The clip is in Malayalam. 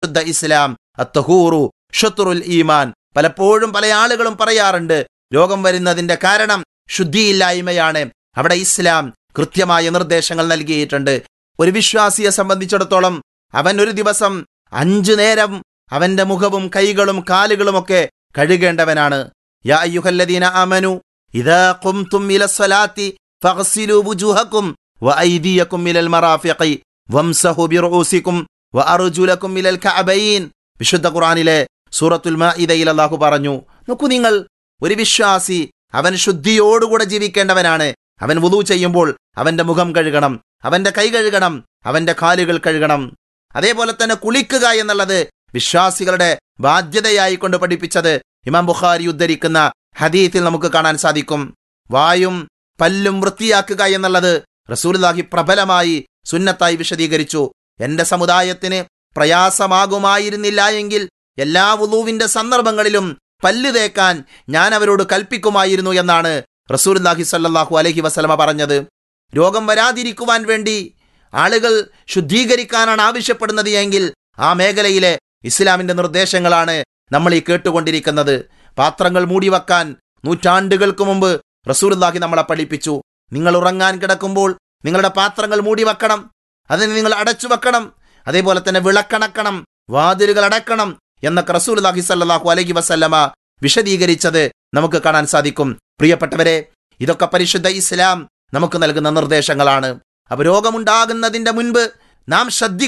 പരിശുദ്ധ ഇസ്ലാം അത്തഹൂറു ഷത്തുറുൽ ഈമാൻ പലപ്പോഴും പല ആളുകളും പറയാറുണ്ട് രോഗം വരുന്നതിന്റെ കാരണം ശുദ്ധിയില്ലായ്മയാണ് അവിടെ ഇസ്ലാം കൃത്യമായ നിർദ്ദേശങ്ങൾ നൽകിയിട്ടുണ്ട് ഒരു വിശ്വാസിയെ സംബന്ധിച്ചിടത്തോളം അവൻ ഒരു ദിവസം അഞ്ചു നേരം അവന്റെ മുഖവും കൈകളും കാലുകളുമൊക്കെ കഴുകേണ്ടവനാണ് യാ അയ്യുഹല്ലദീന ആമനു ഇദാ ഖുംതും ഇലസ്സലാത്തി ഫഗ്സിലു വുജൂഹക്കും വഅയ്ദിയക്കും ഇലൽ മറാഫിഖി വംസഹു ബിറൂസിക്കും വഅർജുലക്കും ഇലൽ കഅബൈൻ വിശുദ്ധ ഖുർആനിലെ സൂറത്തുൽ മാഇദയിൽ അല്ലാഹു പറഞ്ഞു നോക്കൂ നിങ്ങൾ ഒരു വിശ്വാസി അവൻ ശുദ്ധിയോടുകൂടെ ജീവിക്കേണ്ടവനാണ് അവൻ വുളു ചെയ്യുമ്പോൾ അവന്റെ മുഖം കഴുകണം അവന്റെ കൈ കഴുകണം അവന്റെ കാലുകൾ കഴുകണം അതേപോലെ തന്നെ കുളിക്കുക എന്നുള്ളത് വിശ്വാസികളുടെ ബാധ്യതയായി കൊണ്ട് പഠിപ്പിച്ചത് ഇമാം ബുഖാരി ഉദ്ധരിക്കുന്ന ഹദീത്തിൽ നമുക്ക് കാണാൻ സാധിക്കും വായും പല്ലും വൃത്തിയാക്കുക എന്നുള്ളത് റസൂലുള്ളാഹി പ്രബലമായി സുന്നത്തായി വിശദീകരിച്ചു എന്റെ സമുദായത്തിന് പ്രയാസമാകുമായിരുന്നില്ല എങ്കിൽ എല്ലാ വുളുവിന്റെ സന്ദർഭങ്ങളിലും പല്ല് തേക്കാൻ ഞാൻ അവരോട് കൽപ്പിക്കുമായിരുന്നു എന്നാണ് റസൂലുള്ളാഹി സ്വല്ലല്ലാഹു അലൈഹി വസല്ലമ പറഞ്ഞത് രോഗം വരാതിരിക്കുവാൻ വേണ്ടി ആളുകൾ ശുദ്ധീകരിക്കാനാണ് ആവശ്യപ്പെടുന്നത് എങ്കിൽ ആ മേഖലയിലെ ഇസ്ലാമിന്റെ നിർദ്ദേശങ്ങളാണ് നമ്മൾ ഈ കേട്ടുകൊണ്ടിരിക്കുന്നത് പാത്രങ്ങൾ മൂടിവെക്കാൻ നൂറ്റാണ്ടുകൾക്ക് മുമ്പ് റസൂലുള്ളാഹി നമ്മളെ പഠിപ്പിച്ചു നിങ്ങൾ ഉറങ്ങാൻ കിടക്കുമ്പോൾ നിങ്ങളുടെ പാത്രങ്ങൾ മൂടി വെക്കണം അതിന് നിങ്ങൾ അടച്ചു വെക്കണം അതേപോലെ തന്നെ വിളക്കണക്കണം വാതിലുകൾ അടക്കണം എന്നൊക്കെ റസൂലുള്ളാഹി സ്വല്ലല്ലാഹു അലൈഹി വസല്ലമ വിശദീകരിച്ചത് നമുക്ക് കാണാൻ സാധിക്കും പ്രിയപ്പെട്ടവരെ ഇതൊക്കെ പരിശുദ്ധ ഇസ്ലാം നമുക്ക് നൽകുന്ന നിർദ്ദേശങ്ങളാണ് അപ്പൊ രോഗമുണ്ടാകുന്നതിന്റെ മുൻപ് നാം ശ്രദ്ധി